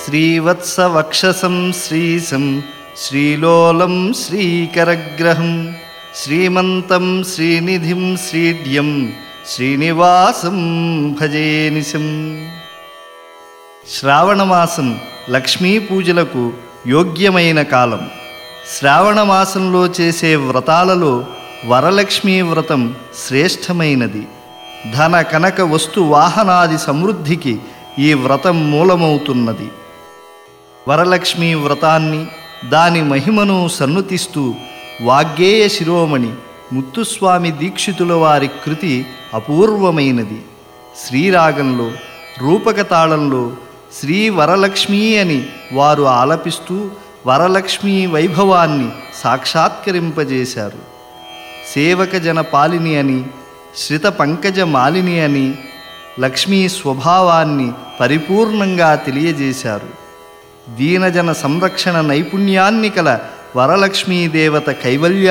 శ్రీవత్సవక్షసం శ్రీశం శ్రీలోలం శ్రీకరగ్రహం శ్రీమంతం శ్రీనిధిం శ్రీడ్యం శ్రీనివాసం భజే నిశం శ్రావణమాసం లక్ష్మీ పూజలకు యోగ్యమైన కాలం శ్రావణమాసంలో చేసే వ్రతాలలో వరలక్ష్మీ వ్రతం శ్రేష్టమైనది ధన కనక వస్తు వాహనాది సమృద్ధికి ఈ వ్రతం మూలమవుతున్నది వరలక్ష్మీ వ్రతాన్ని దాని మహిమను సన్నుతిస్తూ వాగ్గేయ శిరోమణి ముత్తుస్వామి దీక్షితుల వారి కృతి అపూర్వమైనది శ్రీరాగంలో రూపక తాళంలో శ్రీ వరలక్ష్మి అని వారు ఆలపిస్తూ వరలక్ష్మీ వైభవాన్ని సాక్షాత్కరింపజేశారు సేవక జన పాలిని అని శ్రిత పంకజ మాలిని అని లక్ష్మీ స్వభావాన్ని పరిపూర్ణంగా తెలియజేశారు దీనజన సంరక్షణ నైపుణ్యాన్ని కల వరలక్ష్మీ దేవత కైవల్య